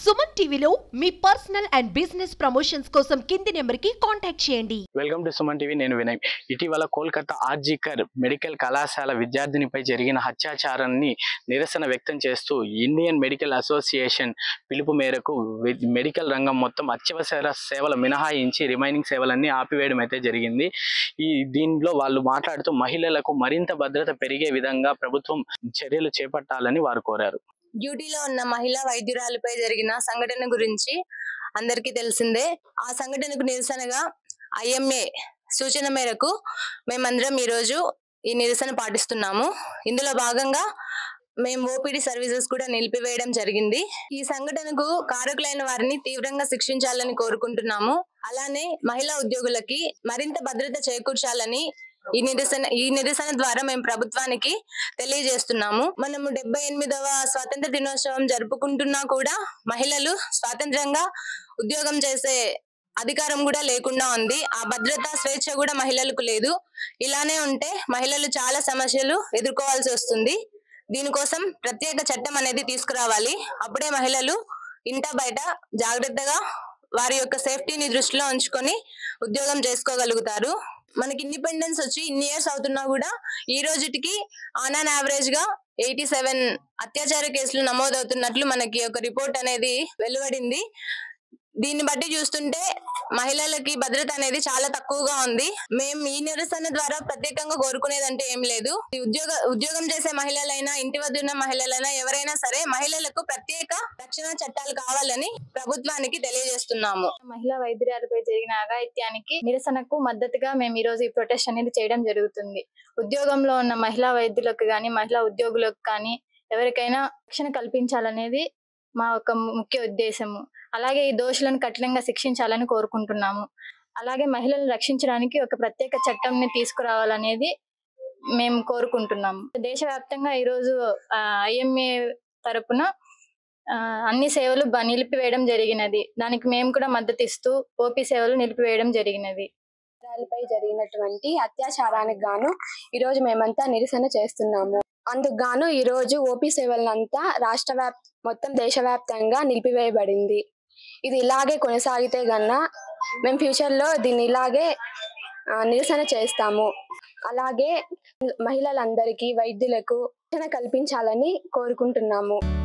సుమన్ టీవీలో మీ personal and business promotions కోసం కింది నెంబర్కి కాంటాక్ట్ చేయండి వెల్కమ్ టు సుమన్ టీవీ నేను వినయ్ ఇటీవల కోల్కతా ఆర్జికర్ మెడికల్ కళాశాల విద్యార్థినిపై జరిగిన అత్యాచారాన్ని నిరసన వ్యక్తం చేస్తూ ఇండియన్ మెడికల్ అసోసియేషన్ పిలుపు మేరకు వి- మెడికల్ రంగం మొత్తం అత్యవసర సేవలు మినహాయించి రిమైనింగ్ సేవలన్నీ ఆపివేయడం అయితే జరిగింది ఈ దీనిలో వాళ్ళు మాట్లాడుతూ మహిళలకు మరింత భద్రత పెరిగే విధంగా ప్రభుత్వం చర్యలు చేపట్టాలని వారు కోరారు డ్యూటీలో ఉన్న మహిళా వైద్యురాలపై జరిగిన సంఘటన గురించి అందరికీ తెలిసిందే ఆ సంఘటనకు నిరసనగా ఐఎంఏ సూచన మేరకు మేమందరం ఈరోజు ఈ నిరసన పాటిస్తున్నాము ఇందులో భాగంగా మేము ఓపీడీ సర్వీసెస్ కూడా నిలిపివేయడం జరిగింది ఈ సంఘటనకు కారకులైన వారిని తీవ్రంగా శిక్షించాలని కోరుకుంటున్నాము అలానే మహిళా ఉద్యోగులకి మరింత భద్రత చేకూర్చాలని ఈ నిరసన ఈ నిరసన ద్వారా మేము ప్రభుత్వానికి తెలియజేస్తున్నాము మనము డెబ్బై ఎనిమిదవ స్వాతంత్ర దినోత్సవం జరుపుకుంటున్నా కూడా మహిళలు స్వాతంత్రంగా ఉద్యోగం చేసే అధికారం కూడా లేకుండా ఉంది ఆ భద్రత స్వేచ్ఛ కూడా మహిళలకు లేదు ఇలానే ఉంటే మహిళలు చాలా సమస్యలు ఎదుర్కోవాల్సి వస్తుంది దీనికోసం ప్రత్యేక చట్టం అనేది తీసుకురావాలి అప్పుడే మహిళలు ఇంట బయట జాగ్రత్తగా వారి యొక్క సేఫ్టీని దృష్టిలో ఉంచుకొని ఉద్యోగం చేసుకోగలుగుతారు మనకి ఇండిపెండెన్స్ వచ్చి ఇన్ని ఇయర్స్ అవుతున్నా కూడా ఈ రోజుటికి ఆన్ అన్ యావరేజ్ గా ఎయిటీ సెవెన్ అత్యాచార కేసులు నమోదవుతున్నట్లు మనకి ఒక రిపోర్ట్ అనేది వెలువడింది దీన్ని బట్టి చూస్తుంటే మహిళలకి భద్రత అనేది చాలా తక్కువగా ఉంది మేము ఈ నిరసన ద్వారా ప్రత్యేకంగా కోరుకునేదంటే ఏం లేదు ఈ ఉద్యోగ ఉద్యోగం చేసే మహిళలైనా ఇంటి వద్ద ఉన్న మహిళలైనా ఎవరైనా సరే మహిళలకు ప్రత్యేక రక్షణ చట్టాలు కావాలని ప్రభుత్వానికి తెలియజేస్తున్నాము మహిళా వైద్యురాలపై జరిగిన అఘాయిత్యానికి నిరసనకు మద్దతుగా మేము ఈ రోజు ఈ ప్రొటెస్ట్ అనేది చేయడం జరుగుతుంది ఉద్యోగంలో ఉన్న మహిళా వైద్యులకు కానీ మహిళా ఉద్యోగులకు కానీ ఎవరికైనా రక్షణ కల్పించాలనేది మా యొక్క ముఖ్య ఉద్దేశము అలాగే ఈ దోషులను కఠినంగా శిక్షించాలని కోరుకుంటున్నాము అలాగే మహిళలను రక్షించడానికి ఒక ప్రత్యేక చట్టంని తీసుకురావాలనేది మేము కోరుకుంటున్నాము దేశవ్యాప్తంగా ఈరోజు ఐఎంఏ తరపున ఆ, అన్ని సేవలు బ- నిలిపివేయడం జరిగినది దానికి మేము కూడా మద్దతు ఇస్తూ ఓపీ సేవలు నిలిపివేయడం జరిగినది పై జరిగినటువంటి అత్యాచారానికి గాను ఈ రోజు మేమంతా నిరసన చేస్తున్నాము అందుకు గాను ఈ రోజు ఓపీ సేవలంతా రాష్ట్ర వ్యాప్ మొత్తం దేశవ్యాప్తంగా నిలిపివేయబడింది ఇది ఇలాగే కొనసాగితే గన్న మేము ఫ్యూచర్ లో దీన్ని ఇలాగే ఆ, నిరసన చేస్తాము అలాగే మహిళలందరికీ వైద్యులకు రక్షణ కల్పించాలని కోరుకుంటున్నాము